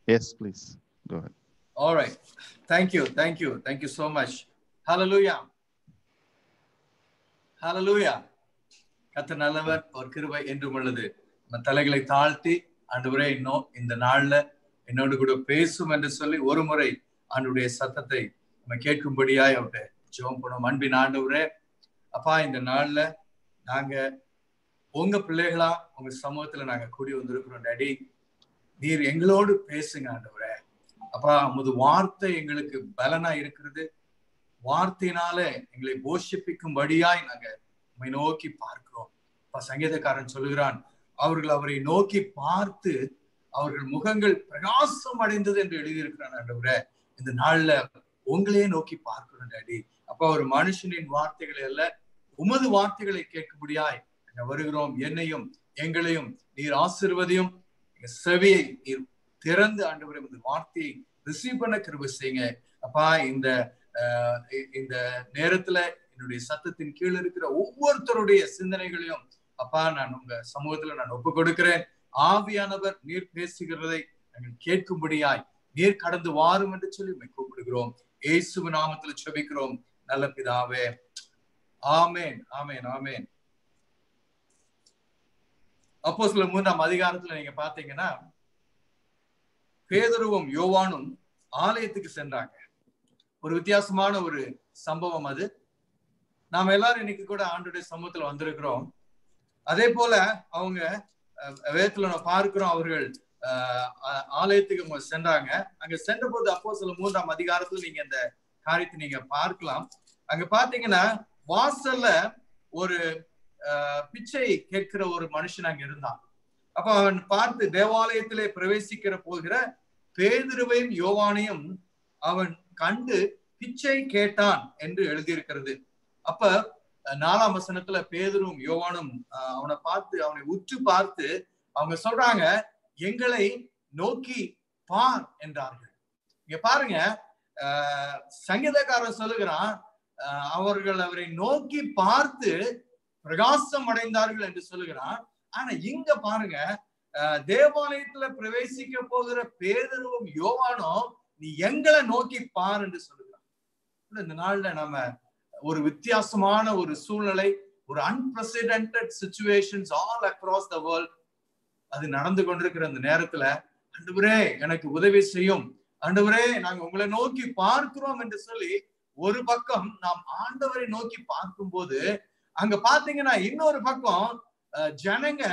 Yes, please. Go ahead. All right. Thank you. Thank you. Thank you so much. Hallelujah. Hallelujah. கத்த நல்லவர் ஒரு கிருபை என்றும் உள்ளது நம்ம தலைகளை தாழ்த்தி ஆண்டவரே இன்னும் இந்த நாள்ல என்னோடு கூட பேசும் என்று சொல்லி ஒரு முறை ஆண்டுடைய சத்தத்தை நம்ம கேட்கும்படியாய் அவர்கிட்ட ஜெபம் பண்ணுவோம் அன்பின் ஆண்டவரே அப்பா இந்த நாள்ல நாங்க உங்க பிள்ளைகளா உங்க சமூகத்துல நாங்க கூடி வந்திருக்கிறோம் டாடி நீர் எங்களோடு பேசுங்க ஆண்டவரே அப்பா உமது வார்த்தை எங்களுக்கு பலனா இருக்கிறது வார்த்தையினால எங்களை போஷிப்பிக்கும்படியாய் நாங்க உண்மை நோக்கி பார்க்கிறோம் அப்பா சங்கீதக்காரன் சொல்லுகிறான் அவர்கள் அவரை நோக்கி பார்த்து அவர்கள் முகங்கள் பிரகாசம் அடைந்தது என்று எழுதியிருக்கிறான் ஆண்டவரே இந்த நாள்ல உங்களையே நோக்கி பார்க்கணும் டாடி அப்ப ஒரு மனுஷனின் வார்த்தைகளை அல்ல உமது வார்த்தைகளை கேட்கும்படியாய் நாங்க வருகிறோம் என்னையும் எங்களையும் நீர் ஆசிர்வதியும் எங்க செவியை நீர் திறந்து ஆண்டவரை இந்த வார்த்தையை ரிசீவ் பண்ண கிருபை செய்யுங்க அப்பா இந்த ஆஹ் இந்த நேரத்துல என்னுடைய சத்தத்தின் கீழ் இருக்கிற ஒவ்வொருத்தருடைய சிந்தனைகளையும் அப்பா நான் உங்க சமூகத்துல நான் ஒப்பு கொடுக்கிறேன் ஆவியானவர் நீர் பேசுகிறதை நாங்கள் கேட்கும்படியாய் நீர் கடந்து வாரும் என்று சொல்லி உம்மை கூப்பிடுகிறோம் இயேசு நாமத்துல செபிக்கிறோம் நல்ல பிதாவே ஆமேன் ஆமேன் ஆமேன் அப்போ சில மூன்றாம் அதிகாரத்துல நீங்க பாத்தீங்கன்னா பேதருவும் யோவானும் ஆலயத்துக்கு சென்றாங்க ஒரு வித்தியாசமான ஒரு சம்பவம் அது நாம எல்லாரும் இன்னைக்கு கூட ஆண்டுடைய சமூகத்துல வந்திருக்கிறோம் அதே போல அவங்க வேதத்துல நம்ம பார்க்கிறோம் அவர்கள் ஆலயத்துக்கு சென்றாங்க அங்க சென்ற போது அப்போ சில மூன்றாம் அதிகாரத்துல நீங்க இந்த காரியத்தை நீங்க பார்க்கலாம் அங்க பாத்தீங்கன்னா வாசல்ல ஒரு பிச்சை கேட்கிற ஒரு மனுஷன் அங்க இருந்தான் அப்ப அவன் பார்த்து தேவாலயத்திலே பிரவேசிக்கிற போகிற பேதிருவையும் யோவானையும் அவன் கண்டு பிச்சை கேட்டான் என்று எழுதியிருக்கிறது அப்ப நாலாம் வசனத்துல பேதரும் யோவானும் அவனை பார்த்து அவனை உற்று பார்த்து அவங்க சொல்றாங்க எங்களை நோக்கி பார் என்றார்கள் இங்க பாருங்க சங்கீதக்காரன் சொல்லுகிறான் அவர்கள் அவரை நோக்கி பார்த்து பிரகாசம் அடைந்தார்கள் என்று சொல்லுகிறான் ஆனா இங்க பாருங்க தேவாலயத்துல பிரவேசிக்க போகிற பேதருவும் யோவானும் நீ எங்களை நோக்கி பார் என்று சொல்லுகிறான் இந்த நாள்ல நம்ம ஒரு வித்தியாசமான ஒரு சூழ்நிலை ஒரு unprecedented situations all across the world அது நடந்து கொண்டிருக்கிற அந்த நேரத்துல அண்டுவரே எனக்கு உதவி செய்யும் அண்டுவரே நாங்க உங்களை நோக்கி பார்க்கிறோம் என்று சொல்லி ஒரு பக்கம் நாம் ஆண்டவரை நோக்கி பார்க்கும் போது அங்க பாத்தீங்கன்னா இன்னொரு பக்கம் ஜனங்க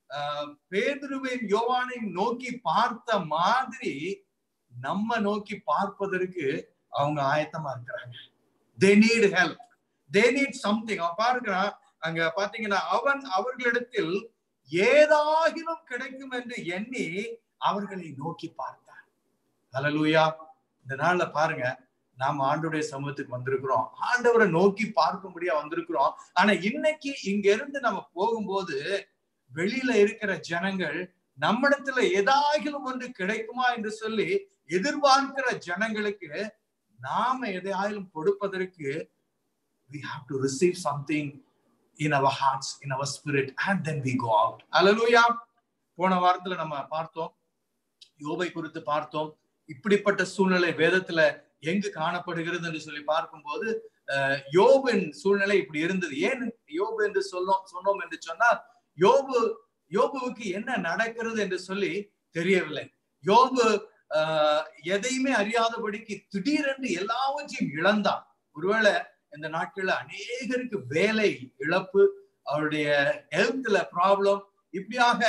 பேதுருவையும் யோவானையும் நோக்கி பார்த்த மாதிரி நம்ம நோக்கி பார்ப்பதற்கு அவங்க ஆயத்தமா இருக்கிறாங்க they need help they need something அவன் பாருக்கிறான் அங்க பாத்தீங்கன்னா அவன் அவர்களிடத்தில் ஏதாகிலும் கிடைக்கும் என்று எண்ணி அவர்களை நோக்கி பார்த்தான் அலலூயா இந்த நாள்ல பாருங்க நாம ஆண்டோடைய சமூகத்துக்கு வந்திருக்கிறோம் ஆண்டவரை நோக்கி பார்க்கும்படியா வந்திருக்கிறோம் ஆனா இன்னைக்கு இங்க இருந்து நம்ம போகும்போது வெளியில இருக்கிற ஜனங்கள் நம்மிடத்துல ஏதாகிலும் ஒன்று கிடைக்குமா என்று சொல்லி எதிர்பார்க்கிற ஜனங்களுக்கு நாம எதையாயிலும் கொடுப்பதற்கு we have to receive something in our hearts in our spirit and then we go out hallelujah போன வாரத்துல நம்ம பார்த்தோம் யோபை குறித்து பார்த்தோம் இப்படிப்பட்ட சூழ்நிலை வேதத்துல எங்கு காணப்படுகிறது என்று சொல்லி பார்க்கும்போது யோபின் சூழ்நிலை இப்படி இருந்தது ஏன் யோபு என்று சொல்லும் சொன்னோம் என்று சொன்னால் யோபு யோபுவுக்கு என்ன நடக்கிறது என்று சொல்லி தெரியவில்லை யோபு ஆஹ் எதையுமே அறியாதபடிக்கு திடீரென்று எல்லாவற்றையும் இழந்தான் ஒருவேளை இந்த நாட்கள்ல அநேகருக்கு வேலை இழப்பு அவருடைய ஹெல்த்ல ப்ராப்ளம் இப்படியாக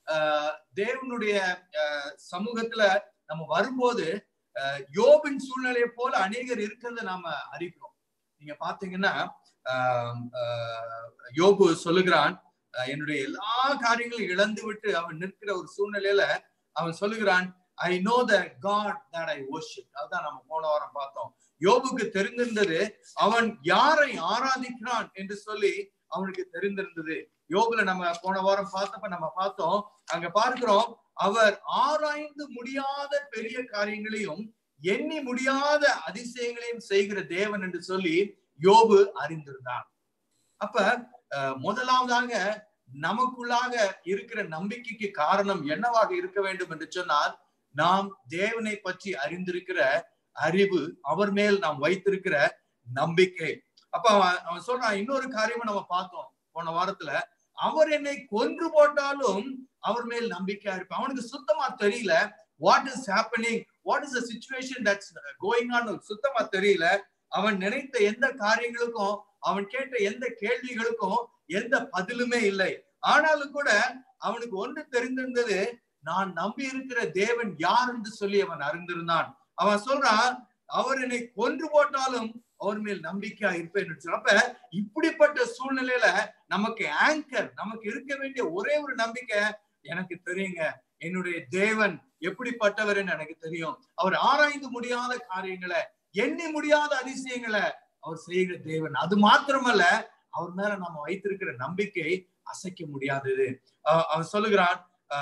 தேவனுடைய சமூகத்துல நம்ம வரும்போது யோபின் சூழ்நிலையை போல அநேகர் இருக்கிறத நாம அறிக்கிறோம் நீங்க பாத்தீங்கன்னா யோபு சொல்லுகிறான் என்னுடைய எல்லா காரியங்களும் இழந்து விட்டு அவன் நிற்கிற ஒரு சூழ்நிலையில அவன் சொல்லுகிறான் I know the God that I worship அதுதான் நம்ம போன வாரம் பார்த்தோம் யோபுக்கு தெரிந்திருந்தது அவன் யாரை ஆராதிக்கிறான் என்று சொல்லி அவனுக்கு தெரிந்திருந்தது யோபுல நம்ம போன வாரம் பார்த்தப்ப நம்ம பார்த்தோம் அங்க பார்க்கிறோம் அவர் ஆராய்ந்து முடியாத பெரிய காரியங்களையும் எண்ணி முடியாத அதிசயங்களையும் செய்கிற தேவன் என்று சொல்லி யோபு அறிந்திருந்தான் அப்ப முதலாவதாக நமக்குள்ளாக இருக்கிற நம்பிக்கைக்கு காரணம் என்னவாக இருக்க வேண்டும் என்று சொன்னால் நாம் தேவனை பற்றி அறிந்திருக்கிற அறிவு அவர் மேல் நாம் வைத்திருக்கிற நம்பிக்கை அப்ப அவன் அவன் சொல்றான் இன்னொரு காரியமும் நம்ம பார்த்தோம் போன வாரத்துல அவர் என்னை கொன்று போட்டாலும் அவர் மேல் நம்பிக்கையா இருப்பான் அவனுக்கு சுத்தமா தெரியல what is happening what is the situation that's going on சுத்தமா தெரியல அவன் நினைத்த எந்த காரியங்களுக்கும் அவன் கேட்ட எந்த கேள்விகளுக்கும் எந்த பதிலுமே இல்லை ஆனாலும் கூட அவனுக்கு ஒன்று தெரிந்திருந்தது நான் நம்பி இருக்கிற தேவன் யார் என்று சொல்லி அவன் அறிந்திருந்தான் அவன் சொல்றான் அவர் என்னை கொன்று போட்டாலும் அவர் மேல் நம்பிக்கையா இருப்பேன் அப்ப இப்படிப்பட்ட சூழ்நிலையில நமக்கு ஆங்கர் நமக்கு இருக்க வேண்டிய ஒரே ஒரு நம்பிக்கை எனக்கு தெரியுங்க என்னுடைய தேவன் எப்படிப்பட்டவர் எனக்கு தெரியும் அவர் ஆராய்ந்து முடியாத காரியங்களை எண்ணி முடியாத அதிசயங்களை அவர் செய்கிற தேவன் அது மாத்திரமல்ல அவர் மேல நம்ம வைத்திருக்கிற நம்பிக்கை அசைக்க முடியாதது அவன் சொல்லுகிறான்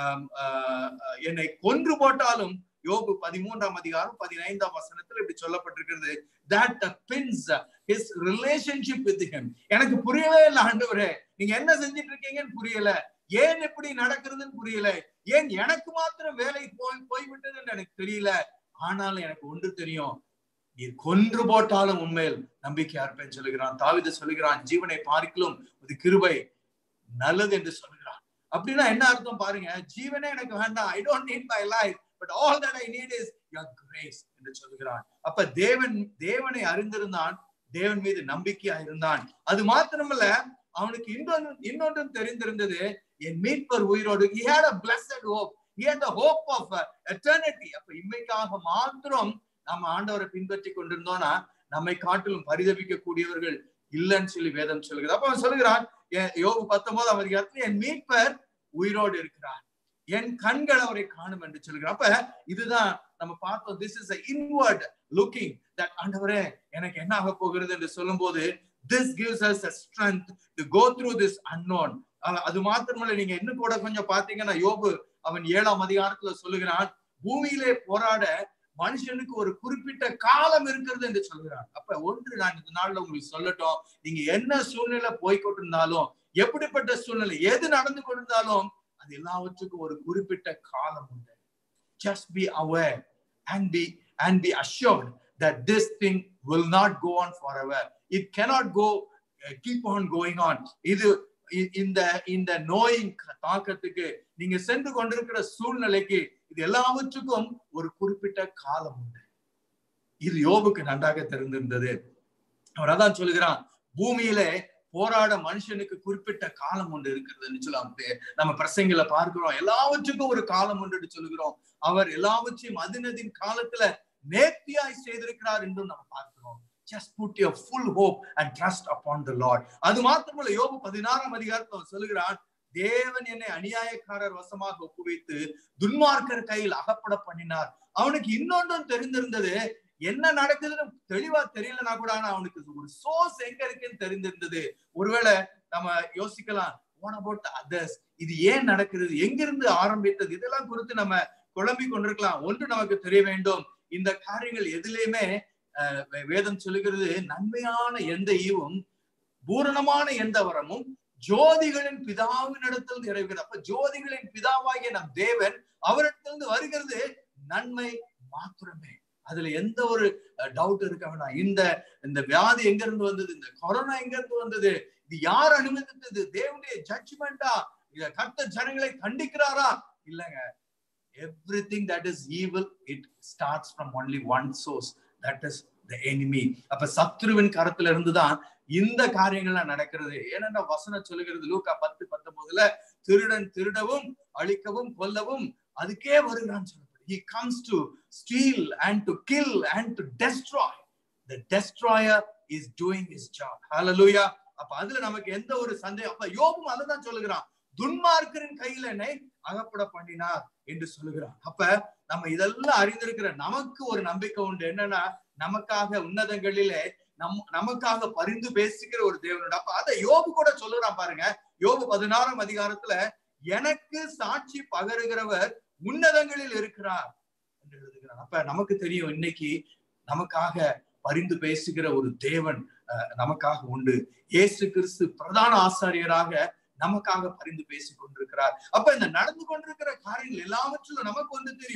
என்னை கொன்று போட்டாலும் யோபு பதிமூன்றாம் அதிகாரம் பதினைந்தாம் வசனத்துல இப்படி சொல்லப்பட்டிருக்கிறது that pins his relationship with him எனக்கு புரியவே இல்லை ஆண்டவரே நீங்க என்ன செஞ்சிட்டு இருக்கீங்கன்னு புரியல ஏன் எப்படி நடக்கிறதுன்னு புரியல ஏன் எனக்கு மாத்திரம் வேலை போய் போய்விட்டதுன்னு எனக்கு தெரியல ஆனாலும் எனக்கு ஒன்று தெரியும் நீ கொன்று போட்டாலும் உண்மையில் நம்பிக்கையா இருப்பேன் சொல்லுகிறான் தாவித சொல்லுகிறான் ஜீவனை பார்க்கலும் இது கிருபை நல்லது என்று சொல்லுகிறான் அப்படின்னா என்ன அர்த்தம் பாருங்க ஜீவனே எனக்கு வேண்டாம் I don't need my life but all that I need is your grace என்று சொல்லுகிறான் அப்ப தேவன் தேவனை அறிந்திருந்தான் தேவன் மீது நம்பிக்கையா இருந்தான் அது மாத்திரமல்ல அவனுக்கு இன்னொன்று இன்னொன்றும் தெரிந்திருந்தது என் மீட்பர் உயிரோடு he had a blessed hope he had the hope of eternity அப்ப இம்மைக்காக மாத்திரம் நம்ம ஆண்டவரை பின்பற்றி கொண்டிருந்தோம்னா நம்மை காட்டிலும் பரிதபிக்க கூடியவர்கள் இல்லைன்னு சொல்லி வேதம் சொல்லுகிறது அப்ப அவன் சொல்லுகிறான் யோகு பத்தொன்பதாம் அதிகாரத்துல என் மீட்பர் உயிரோடு இருக்கிறார் என் கண்கள் அவரை காணும் என்று சொல்கிறார் அப்ப இதுதான் நம்ம பார்த்தோம் this is inward looking that ஆண்டவரே எனக்கு என்ன ஆக போகிறது என்று சொல்லும் போது this gives us a strength to go through this unknown அது மாத்திரமல்ல நீங்க இன்னும் கூட கொஞ்சம் பாத்தீங்கன்னா யோபு அவன் ஏழாம் அதிகாரத்துல சொல்லுகிறான் பூமியிலே போராட மனுஷனுக்கு ஒரு குறிப்பிட்ட காலம் இருக்கிறது என்று சொல்கிறான் அப்ப ஒன்று நான் இந்த நாள்ல உங்களுக்கு சொல்லட்டும் நீங்க என்ன சூழ்நிலை போய்கொண்டிருந்தாலும் எப்படிப்பட்ட சூழ்நிலை எது நடந்து கொண்டிருந்தாலும் அது எல்லாவற்றுக்கும் ஒரு குறிப்பிட்ட காலம் உண்டு just be aware and be and be assured that this thing will not go on forever it cannot go keep on going on இது இந்த இந்த நோயின் தாக்கத்துக்கு நீங்க சென்று கொண்டிருக்கிற சூழ்நிலைக்கு இது எல்லாவற்றுக்கும் ஒரு குறிப்பிட்ட காலம் உண்டு இது யோபுக்கு நன்றாக தெரிந்திருந்தது அவர் அதான் சொல்லுகிறான் பூமியிலே போராட மனுஷனுக்கு குறிப்பிட்ட காலம் ஒன்று இருக்கிறதுன்னு சொல்லலாம் நம்ம பிரசங்களை பார்க்கிறோம் எல்லாவற்றுக்கும் ஒரு காலம் ஒன்று சொல்லுகிறோம் அவர் எல்லாவற்றையும் அதினதின் காலத்துல நேர்த்தியாய் செய்திருக்கிறார் என்றும் நம்ம பார்க்கிறோம் just put your full hope and trust upon the Lord அது மாத்திரமல்ல யோபு பதினாறாம் அதிகாரத்தில் சொல்லுகிறான் தேவன் என்னை அநியாயக்காரர் வசமாக ஒப்புவித்து துன்மார்க்கர் கையில் அகப்பட பண்ணினார் அவனுக்கு இன்னொன்றும் தெரிந்திருந்தது என்ன நடக்குதுன்னு தெளிவா தெரியலனா கூட ஆனா அவனுக்கு ஒரு சோர்ஸ் எங்க இருக்குன்னு தெரிந்திருந்தது ஒருவேளை நம்ம யோசிக்கலாம் வாட் அபவுட் அதர்ஸ் இது ஏன் நடக்கிறது எங்கிருந்து ஆரம்பித்தது இதெல்லாம் குறித்து நம்ம குழம்பி கொண்டிருக்கலாம் ஒன்று நமக்கு தெரிய வேண்டும் இந்த காரியங்கள் எதுலையுமே வேதம் சொல்லுகிறது நன்மையான எந்த ஈவும் பூரணமான எந்த வரமும் ஜோதிகளின் பிதாவின் இடத்தில் நிறைவேறது அப்ப ஜோதிகளின் பிதாவாகிய நம் தேவன் அவரிடத்திலிருந்து வருகிறது நன்மை மாத்திரமே அதுல எந்த ஒரு டவுட் இருக்க வேணாம் இந்த இந்த வியாதி எங்க இருந்து வந்தது இந்த கொரோனா எங்க இருந்து வந்தது இது யார் அனுமதித்தது தேவனுடைய ஜட்ஜ்மெண்டா இத கத்த ஜனங்களை கண்டிக்கிறாரா இல்லங்க everything that is evil it starts from only one source that is the enemy அப்ப சத்ருவின் கரத்துல இருந்துதான் இந்த காரியங்கள்லாம் நடக்கிறது ஏன்னா வசனம் சொல்லுகிறது லூக்கா பத்து பத்தொன்பதுல திருடன் திருடவும் அழிக்கவும் கொல்லவும் அதுக்கே வருகிறான்னு சொல்லப்படுது he comes to steal and to kill and to destroy the destroyer is doing his job hallelujah அப்ப அதுல நமக்கு எந்த ஒரு சந்தேகம் அப்ப யோபும் அததான் சொல்லுகிறான் துன்மார்க்கரின் கையில என்னை அகப்பட பண்ணினார் என்று சொல்லுகிறான் அப்ப நம்ம இதெல்லாம் அறிந்திருக்கிற நமக்கு ஒரு நம்பிக்கை உண்டு என்னன்னா நமக்காக உன்னதங்களிலே நம் நமக்காக பரிந்து பேசுகிற ஒரு தேவனோட அப்ப அதை யோபு கூட சொல்லுறான் பாருங்க யோபு பதினாறாம் அதிகாரத்துல எனக்கு சாட்சி பகருகிறவர் உன்னதங்களில் இருக்கிறார் என்று எழுதுகிறார் அப்ப நமக்கு தெரியும் இன்னைக்கு நமக்காக பரிந்து பேசுகிற ஒரு தேவன் நமக்காக உண்டு இயேசு கிறிஸ்து பிரதான ஆசாரியராக நமக்காக பரிந்து பேசிக் கொண்டிருக்கிறார் அப்ப இந்த நடந்து கொண்டிருக்கிற காரியங்கள் எல்லாவற்றிலும் நமக்கு வந்து தெரியும்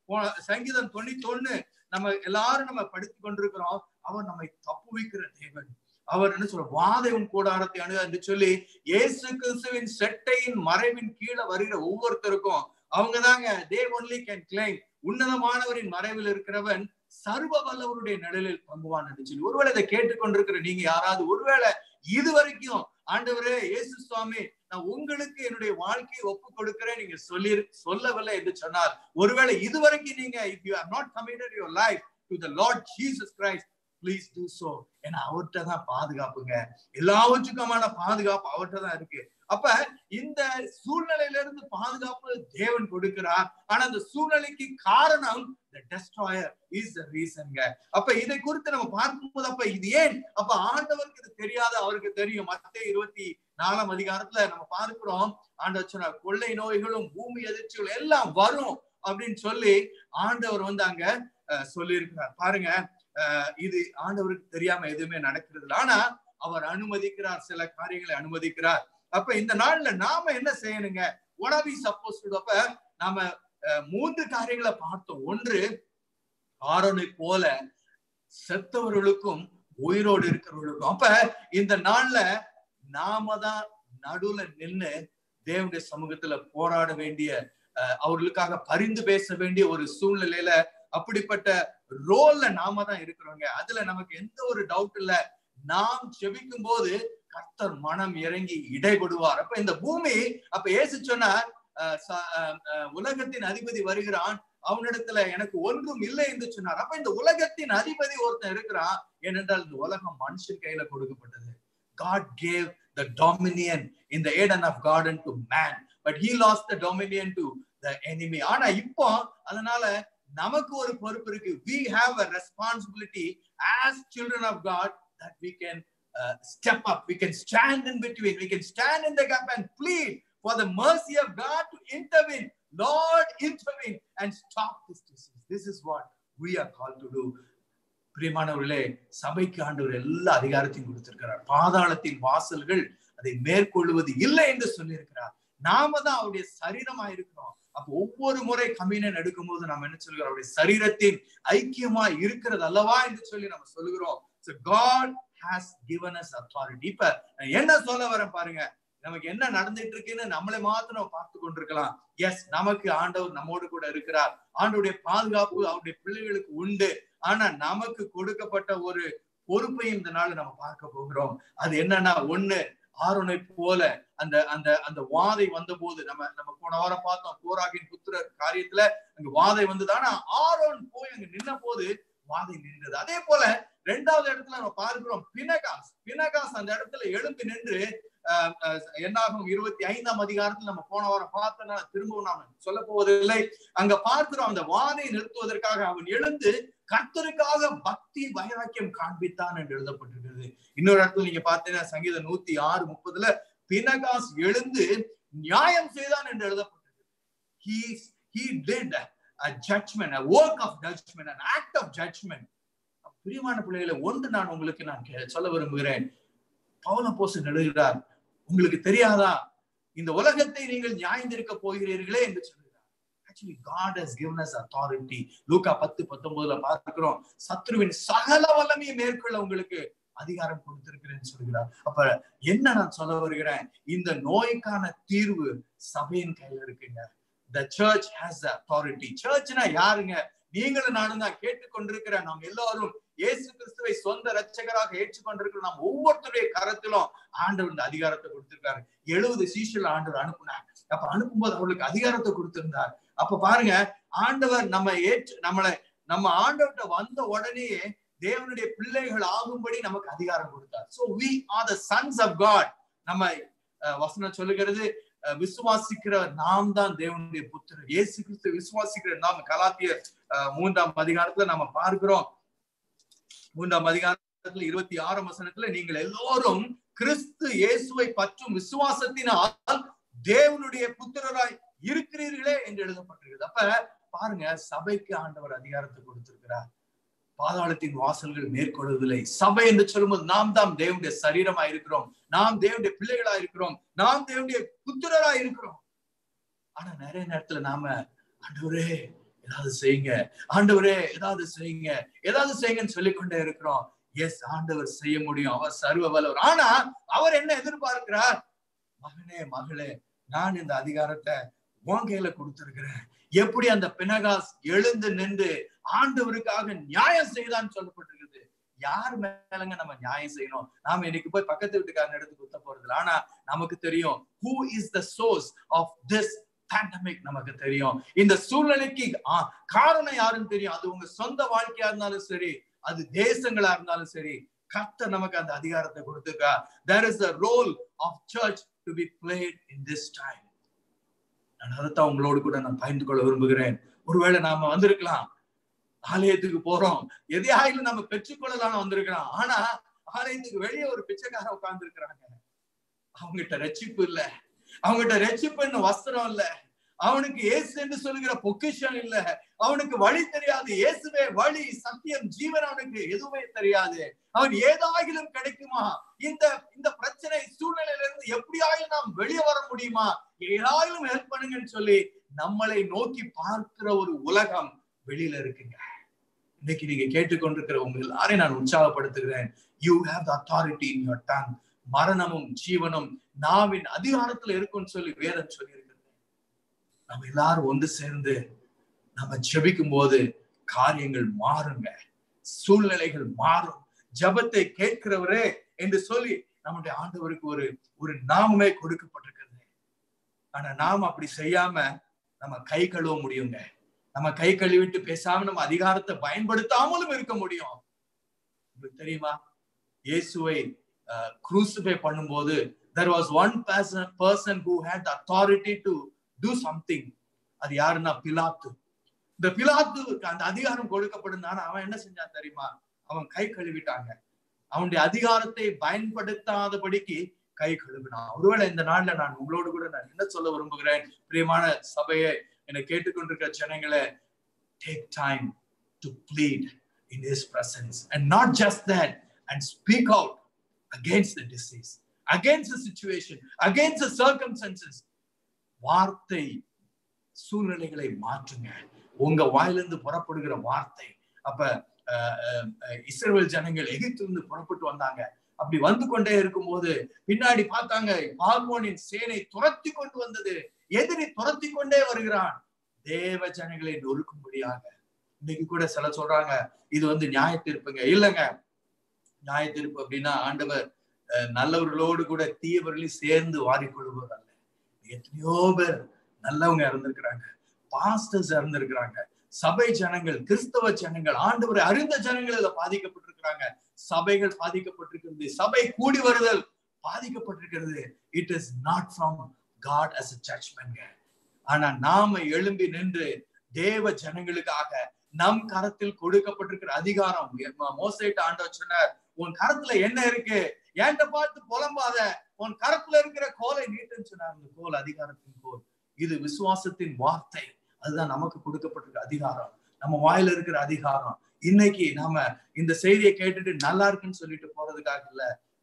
போன- சங்கீதம் தொண்ணூத்தி ஒண்ணு நம்ம எல்லாரும் நம்ம படித்து கொண்டிருக்கிறோம் அவர் நம்மை தப்புவிக்கிற தேவன் அவர் என்ன சொல்ற வாதை உன் கூடாரத்தை அணுக என்று சொல்லி இயேசு கிறிஸ்துவின் செட்டையின் மறைவின் கீழே வருகிற ஒவ்வொருத்தருக்கும் அவங்க தாங்க தே ஒன்லி கேன் கிளைம் உன்னதமானவரின் மறைவில் இருக்கிறவன் சர்வ வல்லவருடைய நிழலில் தங்குவான் என்று சொல்லி ஒருவேளை இதை கேட்டுக்கொண்டிருக்கிற நீங்க யாராவது ஒருவேளை இது வரைக்கும் ஆண்டவரே இயேசு சுவாமி நான் உங்களுக்கு என்னுடைய வாழ்க்கையை ஒப்பு கொடுக்கிறேன் நீங்க சொல்லி சொல்லவில்லை என்று சொன்னார் ஒருவேளை இதுவரைக்கும் நீங்க if you are not committed your life to the lord Jesus Christ please do so ஏன்னா அவர்கிட்ட தான் பாதுகாப்புங்க எல்லாவற்றுக்குமான பாதுகாப்பு அவர்கிட்ட தான் இருக்கு அப்ப இந்த சூழ்நிலையில இருந்து பாதுகாப்பு தேவன் கொடுக்கிறார் ஆனா அந்த சூழ்நிலைக்கு காரணம் the destroyer is the reasonங்க அப்ப இதை குறித்து நம்ம பார்க்கும்போது அப்ப இது ஏன் அப்ப ஆண்டவருக்கு இது தெரியாத அவருக்கு தெரியும் மத்திய இருபத்தி நாலாம் அதிகாரத்துல நம்ம பார்க்கிறோம் ஆண்டவர் சொன்னார் கொள்ளை நோய்களும் பூமி எதிர்ச்சிகள் எல்லாம் வரும் அப்படின்னு சொல்லி ஆண்டவர் வந்து அங்க சொல்லி இருக்கிறார் பாருங்க அஹ் இது ஆண்டவருக்கு தெரியாம எதுவுமே நடக்கிறது இல்லை ஆனா அவர் அனுமதிக்கிறார் சில காரியங்களை அனுமதிக்கிறார் அப்ப இந்த நாள்ல நாம என்ன செய்யணுங்க உணவி சப்போஸ் அப்ப நாம அஹ், மூன்று காரியங்களை பார்த்தோம் ஒன்று ஆரோனை போல செத்தவர்களுக்கும் உயிரோடு இருக்கிறவர்களுக்கும் அப்ப இந்த நாள்ல நாம தான் நடுவுல நின்னு தேவனுடைய சமூகத்துல போராட வேண்டிய அஹ், அவர்களுக்காக பரிந்து பேச வேண்டிய ஒரு சூழ்நிலையில அப்படிப்பட்ட ரோல்ல நாம தான் இருக்கிறோங்க அதுல நமக்கு எந்த ஒரு டவுட் இல்ல நாம் ஜெபிக்கும் போது கர்த்தர் மனம் இறங்கி இடைபடுவார் அப்ப இந்த பூமி அப்ப ஏசு சொன்னார் அஹ், ச- அஹ், அஹ், உலகத்தின் அதிபதி வருகிறான் அவனிடத்துல எனக்கு ஒன்றும் இல்லை என்று சொன்னார் அப்ப இந்த உலகத்தின் அதிபதி ஒருத்தன் இருக்கிறான் ஏனென்றால் இந்த உலகம் மனுஷன் கையில கொடுக்கப்பட்டது God gave the dominion in the Eden of garden to man, but he lost the dominion to the enemy. ஆனா இப்போ அதனால நமக்கு ஒரு பொறுப்பு இருக்கு we have a responsibility as children of God that we can uh, step up we can stand in between we can stand in the gap and plead for the mercy of God to intervene Lord intervene and stop this disease this is what we are called to do பிரியமானவர்களே சபைக்கு ஆண்டவர் எல்லா அதிகாரத்தையும் கொடுத்திருக்கிறார் பாதாளத்தின் வாசல்கள் அதை மேற்கொள்வது இல்லை என்று சொல்லியிருக்கிறார் நாம தான் அவருடைய சரீரமா இருக்கிறோம் அப்ப ஒவ்வொரு முறை கம்யூனியன் எடுக்கும்போது நம்ம என்ன சொல்கிறோம் அவருடைய சரீரத்தின் ஐக்கியமா இருக்கிறது அல்லவா என்று சொல்லி நம்ம சொல்லுகிறோம் So God has given us authority. இப்ப நான் என்ன சொல்ல வரேன் பாருங்க நமக்கு என்ன நடந்துட்டு இருக்குன்னு நம்மளை மாத்திரம் பார்த்து கொண்டிருக்கலாம் எஸ் நமக்கு ஆண்டவர் நம்மோடு கூட இருக்கிறார் ஆண்டவருடைய பாதுகாப்பு அவருடைய பிள்ளைகளுக்கு உண்டு ஆனா நமக்கு கொடுக்கப்பட்ட ஒரு பொறுப்பையும் இந்த நாள் நம்ம பார்க்க போகிறோம் அது என்னன்னா ஒண்ணு ஆரோனை போல அந்த அந்த அந்த வாதை வந்த போது நம்ம நம்ம போன வாரம் பார்த்தோம் கோராகின் புத்திரர் காரியத்துல அங்க வாதை வந்தது ஆனா ஆரோன் போய் அங்க நின்ன போது வாதை நின்றது அதே போல ரெண்டாவது இடத்துல நம்ம பார்க்கிறோம் பினகாஸ் பினகாஸ் அந்த இடத்துல எழும்பி நின்று ஆஹ் ஆஹ் என்னாகும் இருபத்தி ஐந்தாம் அதிகாரத்துல நம்ம போன வாரம் பார்த்தனால திரும்பவும் நாம சொல்ல போவதில்லை அங்க பார்க்கிறோம் அந்த வாதை நிறுத்துவதற்காக அவன் எழுந்து கர்த்தருக்காக பக்தி வைராக்கியம் காண்பித்தான் என்று எழுதப்பட்டிருக்கிறது இன்னொரு இடத்துல நீங்க பார்த்தீங்கன்னா சங்கீதம் நூத்தி ஆறு முப்பதுல பினகாஸ் எழுந்து நியாயம் செய்தான் என்று எழுதப்பட்டிருக்கு he he did a judgment a work of judgment an act of judgment பிரியமான பிள்ளைகளை ஒன்று நான் உங்களுக்கு நான் கே- சொல்ல விரும்புகிறேன் பவுல போசன் எழுதுகிறார் உங்களுக்கு தெரியாதா இந்த உலகத்தை நீங்கள் நியாயந்திருக்க போகிறீர்களே என்று சொல்கிறார் actually God has given us authority லூக்கா பத்து பத்தொன்பதுல பார்க்கிறோம் சத்ருவின் சகல வல்லமையை மேற்கொள்ள உங்களுக்கு அதிகாரம் கொடுத்திருக்கிறேன்னு சொல்கிறார் அப்ப என்ன நான் சொல்ல வருகிறேன் இந்த நோய்க்கான தீர்வு சபையின் கையில இருக்குங்க the church has the authority சர்ச்னா யாருங்க நீங்களும் நானும் தான் கேட்டுக்கொண்டிருக்கிற நாம் எல்லாரும் இயேசு கிறிஸ்துவை சொந்த ரட்சகராக ஏற்றுக்கொண்டிருக்கிற நாம் ஒவ்வொருத்தருடைய கரத்திலும் ஆண்டவர் இந்த அதிகாரத்தை கொடுத்திருக்காரு எழுபது சீஷல் ஆண்டவர் அனுப்புனார் அப்ப அனுப்பும்போது அவர்களுக்கு அதிகாரத்தை கொடுத்திருந்தார் அப்ப பாருங்க ஆண்டவர் நம்ம ஏற்று நம்மளை நம்ம ஆண்டவர்கிட்ட வந்த உடனேயே தேவனுடைய பிள்ளைகள் ஆகும்படி நமக்கு அதிகாரம் கொடுத்தார் so we are the sons of God நம்ம அஹ், வசனம் சொல்லுகிறது அஹ், விசுவாசிக்கிற நாம் தான் தேவனுடைய புத்திரர் இயேசு கிறிஸ்து விசுவாசிக்கிற நாம் கலாத்தியர் அஹ், மூன்றாம் அதிகாரத்துல நம்ம பார்க்கிறோம் மூன்றாம் அதிகாரத்துல இருபத்தி ஆறாம் வசனத்துல நீங்கள் எல்லோரும் கிறிஸ்து இயேசுவை பற்றும் விசுவாசத்தினால் தேவனுடைய புத்திரராய் இருக்கிறீர்களே என்று எழுதப்பட்டிருக்கிறது அப்ப பாருங்க சபைக்கு ஆண்டவர் அதிகாரத்தை கொடுத்திருக்கிறார் பாதாளத்தின் வாசல்கள் மேற்கொள்வதில்லை சபை என்று சொல்லும்போது நாம் தான் தேவனுடைய சரீரமா இருக்கிறோம் நாம் தேவனுடைய பிள்ளைகளா இருக்கிறோம் நாம் தேவனுடைய புத்திரரா இருக்கிறோம் ஆனா நிறைய நேரத்துல நாம ஆண்டவரே ஏதாவது செய்யுங்க ஆண்டவரே ஏதாவது செய்யுங்க ஏதாவது செய்யுங்கன்னு சொல்லிக்கொண்டே இருக்கிறோம் எஸ் ஆண்டவர் செய்ய முடியும் அவர் சர்வ வல்லவர் ஆனா அவர் என்ன எதிர்பார்க்கிறார் மகனே மகளே நான் இந்த அதிகாரத்தை உன் கையில கொடுத்திருக்கிறேன் எப்படி அந்த பினகாஸ் எழுந்து நின்று ஆண்டவருக்காக நியாயம் செய்தான்னு சொல்லப்பட்டிருக்குது யார் மேலங்க நம்ம நியாயம் செய்யணும் நாம இன்னைக்கு போய் பக்கத்து வீட்டுக்காரன் எடுத்து குத்த போறது ஆனா நமக்கு தெரியும் who is the source of this pandemic நமக்கு தெரியும் இந்த சூழ்நிலைக்கு காரணம் யாருன்னு தெரியும் அது உங்க சொந்த வாழ்க்கையா இருந்தாலும் சரி அது தேசங்களா இருந்தாலும் சரி கர்த்தர் நமக்கு அந்த அதிகாரத்தை கொடுத்துருக்கா there is the role of church to be played in this time நான் அதைத்தான் உங்களோடு கூட நான் பகிர்ந்து கொள்ள விரும்புகிறேன் ஒருவேளை நாம வந்திருக்கலாம் ஆலயத்துக்கு போறோம் எதையாயிலும் நம்ம பெற்றுக்கொள்ளலாம் வந்திருக்கிறோம் ஆனா ஆலயத்துக்கு வெளியே ஒரு பிச்சைக்கார உட்கார்ந்து இருக்கிறாங்க அவங்ககிட்ட ரட்சிப்பு இல்ல அவங்ககிட்ட ரட்சிப்புன்னு வஸ்திரம் இல்ல அவனுக்கு இயேசு என்று சொல்லுகிற பொக்கிஷம் இல்ல அவனுக்கு வழி தெரியாது இயேசுவே வழி சத்தியம் ஜீவன் அவனுக்கு எதுவுமே தெரியாது அவன் ஏதாகிலும் கிடைக்குமா இந்த இந்த பிரச்சனை சூழ்நிலையில இருந்து எப்படியாயிலும் நாம் வெளியே வர முடியுமா ஏதாயிலும் ஹெல்ப் பண்ணுங்கன்னு சொல்லி நம்மளை நோக்கி பார்க்கிற ஒரு உலகம் வெளியில இருக்குங்க இன்னைக்கு நீங்க கேட்டுக்கொண்டிருக்கிற உங்க எல்லாரையும் நான் உற்சாகப்படுத்துகிறேன் you have the authority in your tongue மரணமும் ஜீவனும் நாவின் அதிகாரத்துல இருக்கும்னு சொல்லி வேதம் சொல்லி இருக்கிறது நம்ம எல்லாரும் ஒன்று சேர்ந்து நம்ம ஜெபிக்கும் போது காரியங்கள் மாறுங்க சூழ்நிலைகள் மாறும் ஜபத்தை கேட்கிறவரே என்று சொல்லி நம்முடைய ஆண்டவருக்கு ஒரு ஒரு நாமமே கொடுக்கப்பட்டிருக்கிறது ஆனா நாம் அப்படி செய்யாம நம்ம கை கழுவ முடியுங்க நம்ம கை கழுவிட்டு பேசாம நம்ம அதிகாரத்தை பயன்படுத்தாமலும் இருக்க முடியும் உங்களுக்கு தெரியுமா இயேசுவை குரூசிஃபை பண்ணும்போது there was one person person who had authority to do something அது யாருன்னா பிலாத்து இந்த பிலாத்துக்கு அந்த அதிகாரம் கொடுக்கப்படுந்தான அவன் என்ன செஞ்சான் தெரியுமா அவன் கை கழுவிட்டாங்க அவனுடைய அதிகாரத்தை பயன்படுத்தாதபடிக்கு கை கழுவினான் ஒருவேளை இந்த நாள்ல நான் உங்களோடு கூட நான் என்ன சொல்ல விரும்புகிறேன் பிரியமான சபையை என்னை கேட்டுக்கொண்டிருக்கிற ஜனங்களை take time to plead in his presence and not just that and speak out against the disease against the situation against the circumstances வார்த்தை சூழ்நிலைகளை மாற்றுங்க உங்க வாயிலிருந்து புறப்படுகிற வார்த்தை அப்ப இஸ்ரேல் ஜனங்கள் எகிப்திலிருந்து புறப்பட்டு வந்தாங்க அப்படி வந்து கொண்டே இருக்கும்போது பின்னாடி பார்த்தாங்க பார்வோனின் சேனை துரத்தி கொண்டு வந்தது எதிரி துரத்தி கொண்டே வருகிறான் தேவ ஜனங்களை நொறுக்கும்படியாக இன்னைக்கு கூட சில சொல்றாங்க இது வந்து நியாய தீர்ப்புங்க இல்லைங்க நியாய தீர்ப்பு அப்படின்னா ஆண்டவர் நல்லவர்களோடு கூட தீயவர்களையும் சேர்ந்து வாரிக்கொள்வது அல்ல எத்தனையோ பேர் நல்லவங்க இறந்திருக்கிறாங்க பாஸ்டர்ஸ் இறந்திருக்கிறாங்க சபை ஜனங்கள் கிறிஸ்தவ ஜனங்கள் ஆண்டவரை அறிந்த ஜனங்கள் இதுல பாதிக்கப்பட்டிருக்கிறாங்க சபைகள் பாதிக்கப்பட்டிருக்கிறது சபை கூடி வருதல் பாதிக்கப்பட்டிருக்கிறது it is not from God as a judgement ஆனா நாம எழும்பி நின்று தேவ ஜனங்களுக்காக நம் கரத்தில் கொடுக்கப்பட்டிருக்கிற அதிகாரம் மோசைட்ட ஆண்டவர் சொன்னார் உன் கரத்துல என்ன இருக்கு என்கிட்ட பார்த்து புலம்பாத உன் கரத்துல இருக்கிற கோலை நீட்டுன்னு சொன்னார் அந்த கோல் அதிகாரத்தின் கோல் இது விசுவாசத்தின் வார்த்தை அதுதான் நமக்கு கொடுக்கப்பட்டிருக்க அதிகாரம் நம்ம வாயில இருக்கிற அதிகாரம் இன்னைக்கு நாம இந்த செய்தியை கேட்டுட்டு நல்லா இருக்குன்னு சொல்லிட்டு போறதுக்காக இல்ல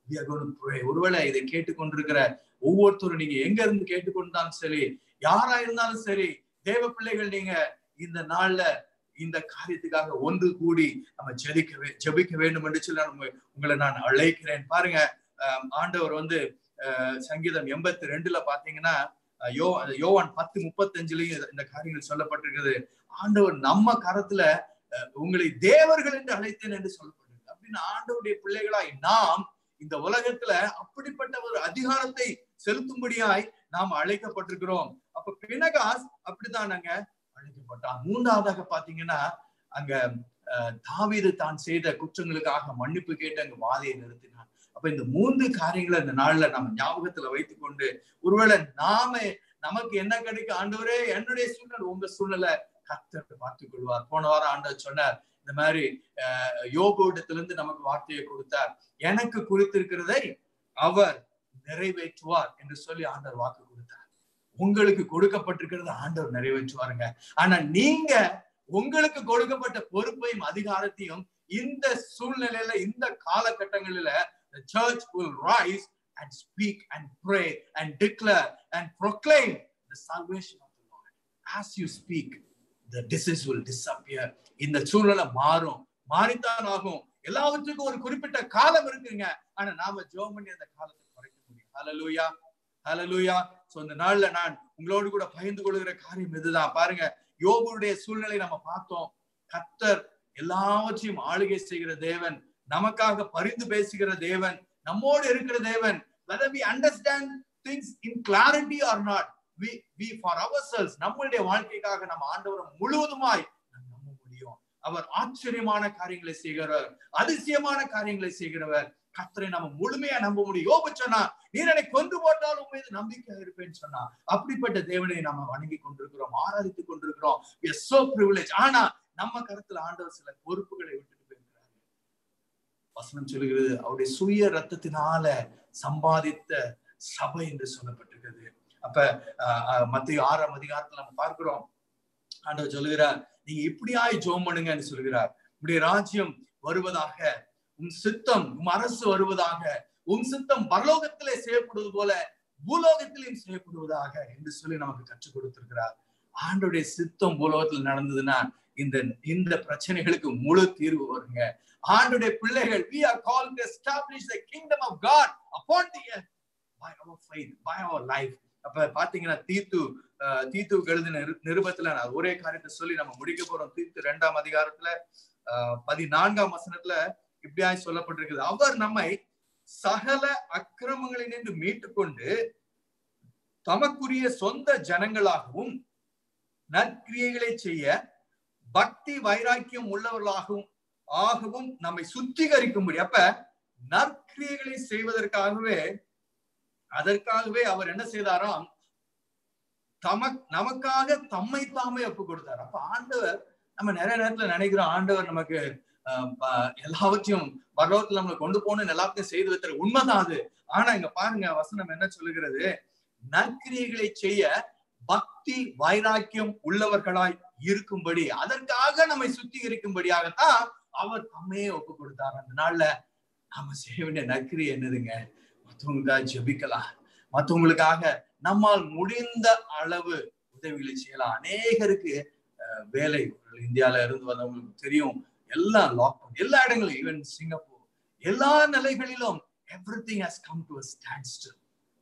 ஒருவேளை இதை கேட்டுக்கொண்டிருக்கிற ஒவ்வொருத்தரும் நீங்க எங்க இருந்து கேட்டுக்கொண்டாலும் சரி யாரா இருந்தாலும் சரி தேவ பிள்ளைகள் நீங்க இந்த நாள்ல இந்த காரியத்துக்காக ஒன்று கூடி நம்ம ஜெபிக்க ஜெபிக்க வேண்டும் என்று சொல்லி நான் உங்களை நான் அழைக்கிறேன் பாருங்க ஆண்டவர் வந்து சங்கீதம் எண்பத்தி ரெண்டுல பாத்தீங்கன்னா யோ யோவான் பத்து முப்பத்தஞ்சுலயும் இந்த காரியங்கள் சொல்லப்பட்டிருக்குது ஆண்டவர் நம்ம கரத்துல உங்களை தேவர்கள் என்று அழைத்தேன் என்று சொல்லப்பட்டிருக்கு அப்படின்னு ஆண்டவருடைய பிள்ளைகளாய் நாம் இந்த உலகத்துல அப்படிப்பட்ட ஒரு அதிகாரத்தை செலுத்தும்படியாய் நாம் அழைக்கப்பட்டிருக்கிறோம் அப்ப பினகாஸ் அப்படித்தானங்க அழைக்கப்பட்டான் மூன்றாவதாக பாத்தீங்கன்னா அங்க தாவீது தான் செய்த குற்றங்களுக்காக மன்னிப்பு கேட்டு அங்க வாதையை நிறுத்தினான் அப்ப இந்த மூன்று காரியங்களை இந்த நாள்ல நம்ம ஞாபகத்துல வைத்துக் கொண்டு ஒருவேளை நாம நமக்கு என்ன கிடைக்கும் ஆண்டவரே என்னுடைய சூழ்நிலை உங்க சூழ்நிலை கத்தர் பார்த்துக் கொள்வார் போன வாரம் ஆண்டவர் சொன்னார் இந்த மாதிரி யோகோடத்துல இருந்து நமக்கு வார்த்தையை கொடுத்தார் எனக்கு குறித்திருக்கிறதை அவர் நிறைவேற்றுவார் என்று சொல்லி ஆண்டவர் வாக்கு கொடுத்தார் உங்களுக்கு கொடுக்கப்பட்டிருக்கிறது ஆண்டவர் நிறைவேற்றுவாருங்க ஆனா நீங்க உங்களுக்கு கொடுக்கப்பட்ட பொறுப்பையும் அதிகாரத்தையும் இந்த சூழ்நிலையில இந்த காலகட்டங்களில the church will rise and speak and pray and declare and proclaim the salvation of the Lord as you speak the disease will disappear இந்த சூழ்நிலை மாறும் மாறித்தான் ஆகும் எல்லாவற்றுக்கும் ஒரு குறிப்பிட்ட காலம் இருக்குங்க ஆனா நாம ஜெபம் பண்ணி அந்த காலத்தை குறைக்க முடியும் ஹalleluya ஹalleluya சோ இந்த நாள்ல நான் உங்களோடு கூட பகிர்ந்து கொள்கிற காரியம் இதுதான் பாருங்க யோபுடைய சூழ்நிலை நம்ம பார்த்தோம் கத்தர் எல்லாவற்றையும் ஆளுகை செய்கிற தேவன் நமக்காக பரிந்து பேசுகிற தேவன் நம்மோடு இருக்கிற தேவன் whether we understand things in clarity or not we we for ourselves நம்மளுடைய வாழ்க்கைக்காக நம்ம ஆண்டவரை முழுவதுமாய் நாம் நம்ப முடியும் அவர் ஆச்சரியமான காரியங்களை செய்கிறவர் அதிசயமான காரியங்களை செய்கிறவர் கத்தரை நம்ம முழுமையா நம்ப முடியும் யோபு சொன்னா நீர் என்னை கொண்டு போட்டாலும் உன் மீது நம்பிக்கை இருப்பேன்னு சொன்னா அப்படிப்பட்ட தேவனை நம்ம வணங்கி கொண்டிருக்கிறோம் ஆராதித்துக் கொண்டிருக்கிறோம் we are so privileged ஆனா நம்ம கருத்துல ஆண்டவர் சில பொறுப்புகளை விட்டுட்டு போயிருக்கிறார் வசனம் சொல்லுகிறது அவருடைய சுய ரத்தத்தினால சம்பாதித்த சபை என்று சொல்லப்பட்டிருக்கிறது அப்ப மத்திய ஆறாம் அதிகாரத்துல நம்ம பார்க்கிறோம் ஆண்டவர் சொல்லுகிறார் நீங்க இப்படியாய் ஜோம் பண்ணுங்கன்னு சொல்லுகிறார் உடைய ராஜ்யம் வருவதாக உன் சித்தம் உன் அரசு வருவதாக உன் சித்தம் பரலோகத்திலே செய்யப்படுவது போல பூலோகத்திலையும் செய்யப்படுவதாக என்று சொல்லி நமக்கு கற்றுக் கொடுத்திருக்கிறார் ஆண்டோடைய சித்தம் பூலோகத்தில் நடந்ததுன்னா இந்த இந்த பிரச்சனைகளுக்கு முழு தீர்வு வருங்க ஆண்டுடைய பிள்ளைகள் we are called to establish the kingdom of God upon the earth by our faith by our life அப்ப பாத்தீங்கன்னா தீத்து தீத்து எழுதின நிருபத்துல நான் ஒரே காரியத்தை சொல்லி நம்ம முடிக்க போறோம் தீத்து ரெண்டாம் அதிகாரத்துல பதினான்காம் வசனத்துல இப்படியாய் சொல்லப்பட்டிருக்குது அவர் நம்மை சகல அக்கிரமங்களை நின்று மீட்டு கொண்டு தமக்குரிய சொந்த ஜனங்களாகவும் நற்கிரியைகளை செய்ய பக்தி வைராக்கியம் உள்ளவர்களாகவும் ஆகவும் நம்மை சுத்திகரிக்கும்படி அப்ப நற்கிரியைகளை செய்வதற்காகவே அதற்காகவே அவர் என்ன செய்தாராம் தமக் நமக்காக தம்மை தாமே ஒப்பு கொடுத்தார் அப்ப ஆண்டவர் நம்ம நிறைய நேரத்துல நினைக்கிறோம் ஆண்டவர் நமக்கு எல்லாவற்றையும் பரலோகத்துல நம்மளை கொண்டு போகணும் எல்லாத்தையும் செய்து வைத்தார் உண்மைதான் அது ஆனா இங்க பாருங்க வசனம் என்ன சொல்லுகிறது நற்கிரியைகளை செய்ய பக்தி வைராக்கியம் உள்ளவர்களாய் இருக்கும்படி அதற்காக நம்மை சுத்திகரிக்கும்படியாகத்தான் அவர் தம்மையே ஒப்பு கொடுத்தார் அந்த நாள்ல நாம செய்ய வேண்டிய நற்கிரி என்னதுங்க மற்றவங்களுக்காக ஜெபிக்கலாம் மற்றவங்களுக்காக நம்மால் முடிந்த அளவு உதவிகளை செய்யலாம் அநேகருக்கு வேலை இந்தியால இருந்து வந்தவங்களுக்கு தெரியும் எல்லாம் லாக்டவுன் எல்லா இடங்களும் ஈவன் சிங்கப்பூர் எல்லா நிலைகளிலும் everything has come to standstill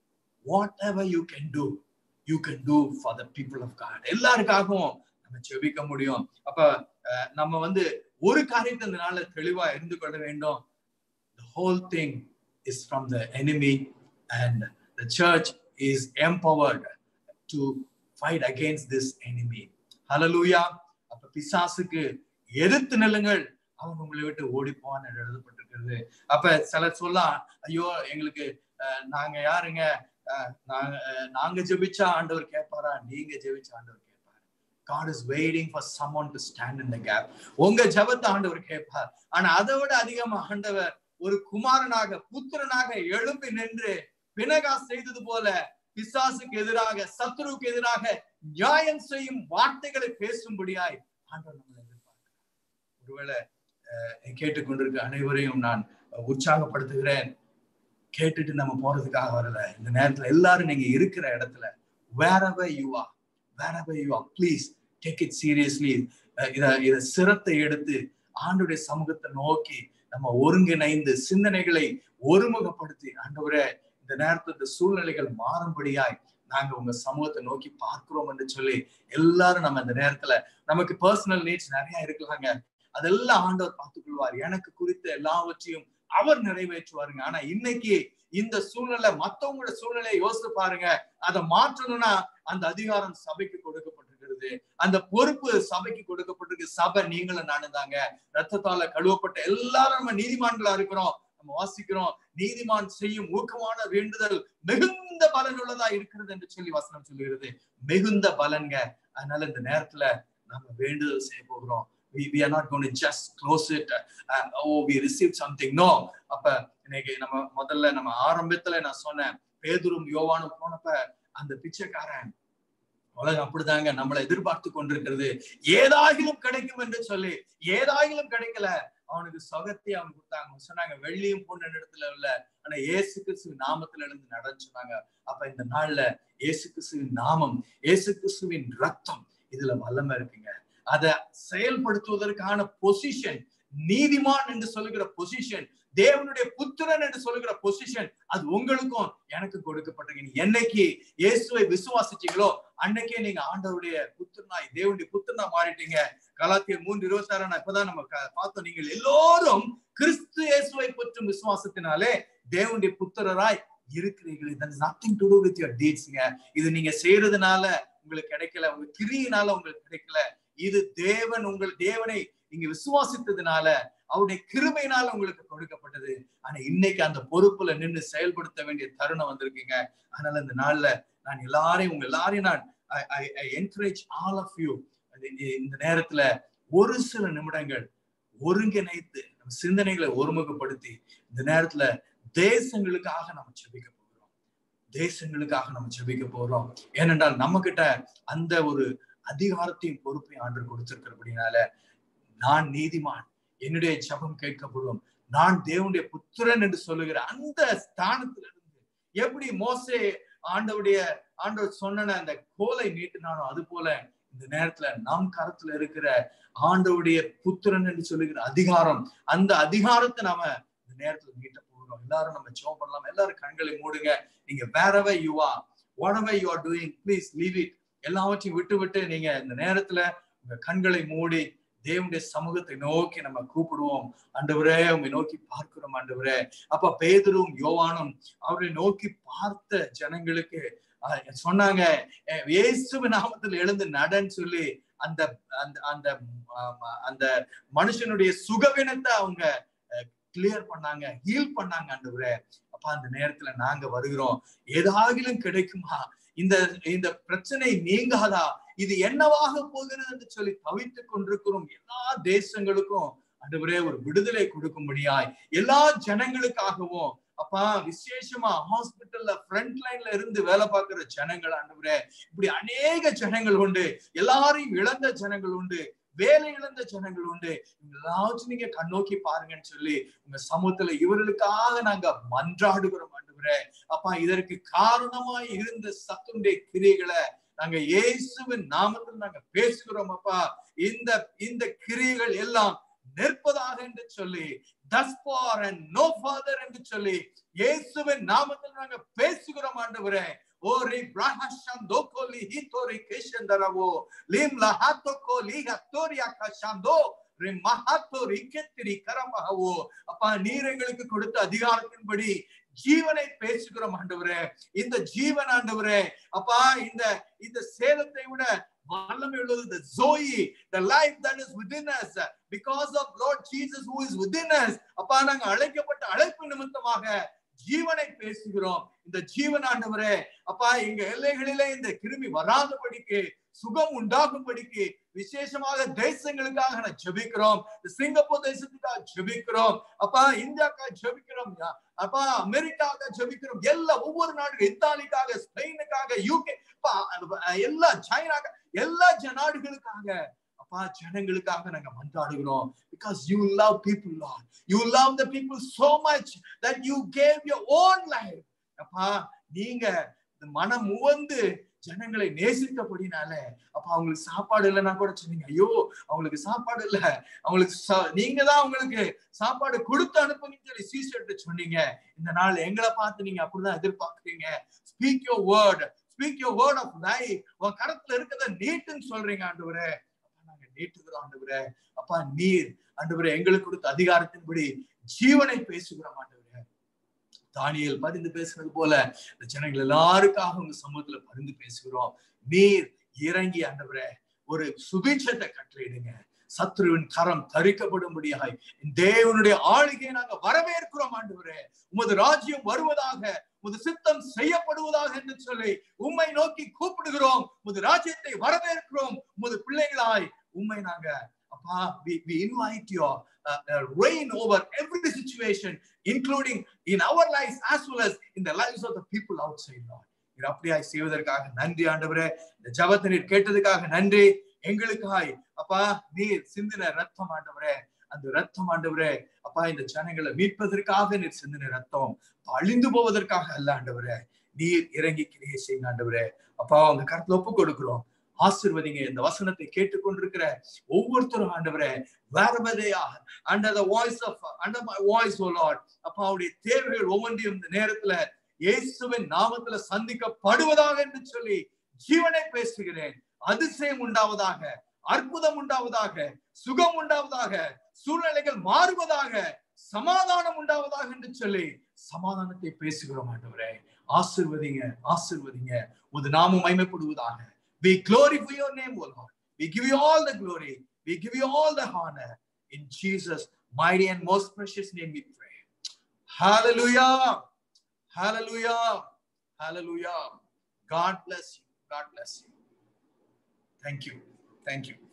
whatever you can do you can do for the people of God எல்லாருக்காகவும் நம்ம ஜெபிக்க முடியும் அப்ப நம்ம வந்து ஒரு காரியத்தை இந்த நாள்ல தெளிவா இருந்து கொள்ள வேண்டும் the whole thing is from the enemy and the church is empowered to fight against this enemy hallelujah அப்ப பிசாசுக்கு எதிர்த்து நில்லுங்கள் அவன் உங்களை விட்டு ஓடிப்போன்னு எழுதப்பட்டிருக்கிறது அப்ப சிலர் சொல்லலாம் ஐயோ எங்களுக்கு நாங்க யாருங்க நாங்க நாங்க ஜெபிச்சா ஆண்டவர் கேட்பாரா நீங்க ஜெபிச்சா ஆண்டவர் கேட்பாரு God is waiting for someone to stand in the gap. உங்க ஜபத்தை ஆண்டவர் கேட்பார் ஆனா அதை விட அதிகமா ஆண்டவர் ஒரு குமாரனாக புத்திரனாக எழும்பி நின்று பினகா செய்தது போல பிசாசுக்கு எதிராக சத்ருவுக்கு எதிராக நியாயம் செய்யும் வார்த்தைகளை பேசும்படியாய் ஆண்டவர் நம்மளை எதிர்பார்க்கிறார் ஒருவேளை கேட்டுக்கொண்டிருக்க அனைவரையும் நான் உற்சாகப்படுத்துகிறேன் கேட்டுட்டு நம்ம போறதுக்காக வரல இந்த நேரத்துல எல்லாரும் நீங்க இருக்கிற இடத்துல wherever you are wherever you are please take it seriously இத இத சிரத்தை எடுத்து ஆண்டுடைய சமூகத்தை நோக்கி நம்ம ஒருங்கிணைந்து சிந்தனைகளை ஒருமுகப்படுத்தி ஆண்டவரே இந்த நேரத்துல இந்த சூழ்நிலைகள் மாறும்படியாய் நாங்க உங்க சமூகத்தை நோக்கி பார்க்கிறோம் என்று சொல்லி எல்லாரும் நம்ம இந்த நேரத்துல நமக்கு பர்சனல் நீட்ஸ் நிறைய இருக்கலாங்க அதெல்லாம் ஆண்டவர் பார்த்துக் கொள்வார் எனக்கு குறித்த எல்லாவற்றையும் அவர் நிறைவேற்றுவாருங்க ஆனா இன்னைக்கு இந்த சூழ்நிலை மத்தவங்களோட சூழ்நிலையை யோசித்து பாருங்க அதை மாற்றணும்னா அந்த அதிகாரம் சபைக்கு கொடுக்கப்பட்டிருக்கிறது அந்த பொறுப்பு சபைக்கு கொடுக்கப்பட்டிருக்கு சபை நீங்களும் நானும் தாங்க ரத்தத்தால கழுவப்பட்ட எல்லாரும் நம்ம நீதிமான்களா இருக்கிறோம் நம்ம வாசிக்கிறோம் நீதிமான் செய்யும் ஊக்கமான வேண்டுதல் மிகுந்த பலன் உள்ளதா இருக்கிறது என்று சொல்லி வசனம் சொல்லுகிறது மிகுந்த பலன்க அதனால இந்த நேரத்துல நம்ம வேண்டுதல் செய்ய போகிறோம் we, we are not going to just close it uh, oh we received something no அப்ப இன்னைக்கு நம்ம முதல்ல நம்ம ஆரம்பத்துல நான் சொன்னேன் பேதுரும் யோவானும் போனப்ப அந்த பிச்சைக்காரன் உலகம் அப்படிதாங்க நம்மளை எதிர்பார்த்து கொண்டிருக்கிறது ஏதாகிலும் கிடைக்கும் என்று சொல்லி ஏதாகிலும் கிடைக்கல அவனுக்கு சொகத்தை அவன் கொடுத்தாங்க சொன்னாங்க வெள்ளியும் பொண்ணு இடத்துல இல்ல ஆனா ஏசு கிறிஸ்து நாமத்துல இருந்து நடன்னு சொன்னாங்க அப்ப இந்த நாள்ல ஏசு கிறிஸ்துவின் நாமம் ஏசு கிறிஸ்துவின் ரத்தம் இதுல வல்லமை இருக்குங்க அதை செயல்படுத்துவதற்கான பொசிஷன் நீதிமான் என்று சொல்லுகிற பொசிஷன் தேவனுடைய புத்திரன் என்று சொல்லுகிற பொசிஷன் அது உங்களுக்கும் எனக்கு கொடுக்கப்பட்டிருக்கு என்னைக்கு இயேசுவை விசுவாசிச்சீங்களோ அன்னைக்கே நீங்க ஆண்டவருடைய புத்திரனாய் தேவனுடைய புத்திரனா மாறிட்டீங்க கலாத்தியர் மூன்று இருபத்தி ஆறு இப்பதான் நம்ம பார்த்தோம் நீங்கள் எல்லோரும் கிறிஸ்து இயேசுவை பற்றும் விசுவாசத்தினாலே தேவனுடைய புத்திரராய் இருக்கிறீர்கள் இது nothing to do with your டீட்ஸ்ங்க இது நீங்க செய்யறதுனால உங்களுக்கு கிடைக்கல உங்க கிரியினால உங்களுக்கு கிடைக்கல இது தேவன் உங்கள் தேவனை நீங்க விசுவாசித்ததுனால அவருடைய கிருமையினால உங்களுக்கு கொடுக்கப்பட்டது ஆனா இன்னைக்கு அந்த பொறுப்புல நின்று செயல்படுத்த வேண்டிய தருணம் வந்திருக்கீங்க அதனால இந்த நாள்ல நான் எல்லாரையும் உங்க எல்லாரையும் நான் என்கரேஜ் ஆல் ஆஃப் யூ இந்த நேரத்துல ஒரு சில நிமிடங்கள் ஒருங்கிணைத்து நம்ம சிந்தனைகளை ஒருமுகப்படுத்தி இந்த நேரத்துல தேசங்களுக்காக நம்ம செபிக்க போகிறோம் தேசங்களுக்காக நம்ம செபிக்க போறோம் ஏனென்றால் நம்ம கிட்ட அந்த ஒரு அதிகாரத்தையும் பொறுப்பையும் ஆண்டு கொடுத்திருக்கிறபடினால நான் நீதிமான் என்னுடைய ஜபம் கேட்கப்படும் நான் தேவனுடைய புத்திரன் என்று சொல்லுகிற அந்த ஸ்தானத்துல இருந்து எப்படி மோசே ஆண்டவுடைய ஆண்டவர் சொன்ன அந்த கோலை நீட்டினானோ அது போல இந்த நேரத்துல நம் கரத்துல இருக்கிற ஆண்டவுடைய புத்திரன் என்று சொல்லுகிற அதிகாரம் அந்த அதிகாரத்தை நாம இந்த நேரத்துல நீட்ட போகிறோம் எல்லாரும் நம்ம ஜோம் பண்ணலாம் எல்லாரும் கண்களை மூடுங்க நீங்க wherever you are whatever you are doing please leave it எல்லாவற்றையும் விட்டு விட்டு நீங்க இந்த நேரத்துல உங்க கண்களை மூடி தேவனுடைய சமூகத்தை நோக்கி நம்ம கூப்பிடுவோம் ஆண்டவரே உண்மை நோக்கி பார்க்கிறோம் ஆண்டவரே அப்ப பேதரும் யோவானும் அவரை நோக்கி பார்த்த ஜனங்களுக்கு சொன்னாங்க இயேசு நாமத்தில் எழுந்து நடன்னு சொல்லி அந்த அந்த அந்த அந்த மனுஷனுடைய சுகவினத்தை அவங்க கிளியர் பண்ணாங்க ஹீல் பண்ணாங்க ஆண்டவரே அப்ப அந்த நேரத்துல நாங்க வருகிறோம் ஏதாகிலும் கிடைக்குமா இந்த இந்த பிரச்சனை நீங்காதா இது என்னவாக போகிறது என்று சொல்லி தவித்துக் கொண்டிருக்கிறோம் எல்லா தேசங்களுக்கும் ஆண்டவரே ஒரு விடுதலை கொடுக்கும்படியாய் எல்லா ஜனங்களுக்காகவும் அப்பா விசேஷமா ஹாஸ்பிட்டல்ல ஃப்ரண்ட் லைன்ல இருந்து வேலை பார்க்கிற ஜனங்கள் ஆண்டவரே இப்படி அநேக ஜனங்கள் உண்டு எல்லாரையும் இழந்த ஜனங்கள் உண்டு வேலை இழந்த ஜனங்கள் உண்டு எல்லாச்சும் நீங்க கண்ணோக்கி பாருங்கன்னு சொல்லி உங்க சமூகத்துல இவர்களுக்காக நாங்க மன்றாடுகிறோம் ஆண்டவரே அப்பா இதற்கு காரணமாய் இருந்த சத்துடைய கிரியைகளை நாங்க இயேசுவின் நாமத்தில் நாங்க பேசுகிறோம் அப்பா இந்த இந்த கிரியைகள் எல்லாம் நிற்பதாக என்று சொல்லி தஸ்பார் அண்ட் நோ ஃபாதர் என்று சொல்லி இயேசுவின் நாமத்தில் நாங்க பேசுகிறோம் ஆண்டவரே ஓரி பிரஹஷம் தோகோலி ஹிதோரி கேஷந்தரவோ லிம் லஹாத்தோகோ லி ஹத்தோரி ஆகாஷாந்தோ மகாத்தோரி கெத்திரி கரமகவோ அப்பா நீர் எங்களுக்கு கொடுத்த அதிகாரத்தின்படி ஜீவனை பேசுகிறோம் ஆண்டவரே இந்த ஜீவன் ஆண்டவரே அப்பா இந்த இந்த சேலத்தை விட வல்லமை உள்ளது the zoe the life that is within us because of lord jesus who is within us அப்பா நாங்க அழைக்கப்பட்ட அழைப்பு நிமித்தமாக ஜீவனை பேசுகிறோம் இந்த ஜீவன் ஆண்டவரே அப்பா எங்க எல்லைகளிலே இந்த கிருமி வராதபடிக்கு சுகம் உண்டாகும்படிக்கு விசேஷமாக தேசங்களுக்காக நான் ஜெபிக்கிறோம் சிங்கப்பூர் தேசத்துக்காக ஜெபிக்கிறோம் அப்பா இந்தியாக்காக ஜெபிக்கிறோம் அப்பா அமெரிக்காவுக்காக ஜெபிக்கிறோம் எல்லா ஒவ்வொரு நாடுகள் இத்தாலிக்காக ஸ்பெயினுக்காக யூகே எல்லா சைனாக்க எல்லா நாடுகளுக்காக அப்பா ஜனங்களுக்காக நாங்க மன்றாடுகிறோம் because you love people lord you love the people so much that you gave your own life அப்பா நீங்க மனம் உவந்து ஜனங்களை நேசித்தபடினால அப்ப அவங்களுக்கு சாப்பாடு இல்லைன்னா கூட சொன்னீங்க ஐயோ அவங்களுக்கு சாப்பாடு இல்ல அவங்களுக்கு நீங்க தான் அவங்களுக்கு சாப்பாடு கொடுத்து அனுப்புங்கன்னு சொல்லி சீசர்ட்டு சொன்னீங்க இந்த நாள் எங்களை பார்த்து நீங்க அப்படிதான் எதிர்பார்க்குறீங்க speak your word speak your word of life உன் கரத்துல இருக்கிறத நீட்டுன்னு சொல்றீங்க ஆண்டவரே நாங்க நீட்டுகிறோம் ஆண்டவரே அப்பா நீர் ஆண்டவரே எங்களுக்கு கொடுத்த அதிகாரத்தின்படி ஜீவனை பேசுகிறோம் ஆண்டவரே தானியல் பரிந்து பேசுறது போல இந்த ஜனங்கள் எல்லாருக்காக உங்க சமூகத்துல பரிந்து பேசுகிறோம் நீர் இறங்கி ஆண்டவரே ஒரு சுபீட்சத்தை கட்டளையிடுங்க சத்ருவின் கரம் தரிக்கப்படும்படியாய் தேவனுடைய ஆளுகையை நாங்க வரவேற்கிறோம் ஆண்டவரே உமது ராஜ்யம் வருவதாக உமது சித்தம் செய்யப்படுவதாக என்று சொல்லி உம்மை நோக்கி கூப்பிடுகிறோம் உமது ராஜ்யத்தை வரவேற்கிறோம் உமது பிள்ளைகளாய் உம்மை நாங்க அப்பா we, we invite your uh, uh, reign over every situation including in our lives as well as in the lives of the people outside Lord நீர் அப்படியாய் செய்வதற்காக நன்றி ஆண்டவரே இந்த ஜபத்தை நீர் கேட்டதுக்காக நன்றி எங்களுக்காய் அப்பா நீர் சிந்தின ரத்தம் ஆண்டவரே அந்த ரத்தம் ஆண்டவரே அப்பா இந்த ஜனங்களை மீட்பதற்காக நீர் சிந்தின ரத்தம் அழிந்து போவதற்காக அல்ல ஆண்டவரே நீர் இறங்கி கிரியை செய்யுங்க ஆண்டவரே அப்பா உங்க கருத்துல ஒப்பு கொடுக்கிறோம் ஆசிர்வதிங்க இந்த வசனத்தை கேட்டுக்கொண்டிருக்கிற ஒவ்வொருத்தரும் ஆண்டவரே வேறபதையா under the voice of under my voice O lord அப்பா அவருடைய தேவைகள் ஒவ்வொன்றையும் இந்த நேரத்துல இயேசுவின் நாமத்துல சந்திக்கப்படுவதாக என்று சொல்லி ஜீவனை பேசுகிறேன் அதிசயம் உண்டாவதாக அற்புதம் உண்டாவதாக சுகம் உண்டாவதாக சூழ்நிலைகள் மாறுவதாக சமாதானம் உண்டாவதாக என்று சொல்லி சமாதானத்தை பேசுகிறோம் ஆண்டவரே ஆசிர்வதிங்க ஆசிர்வதிங்க ஒரு நாமம் மைமைப்படுவதாக we glorify your name o lord we give you all the glory we give you all the honor in jesus mighty and most precious name we pray hallelujah hallelujah hallelujah god bless you god bless you thank you thank you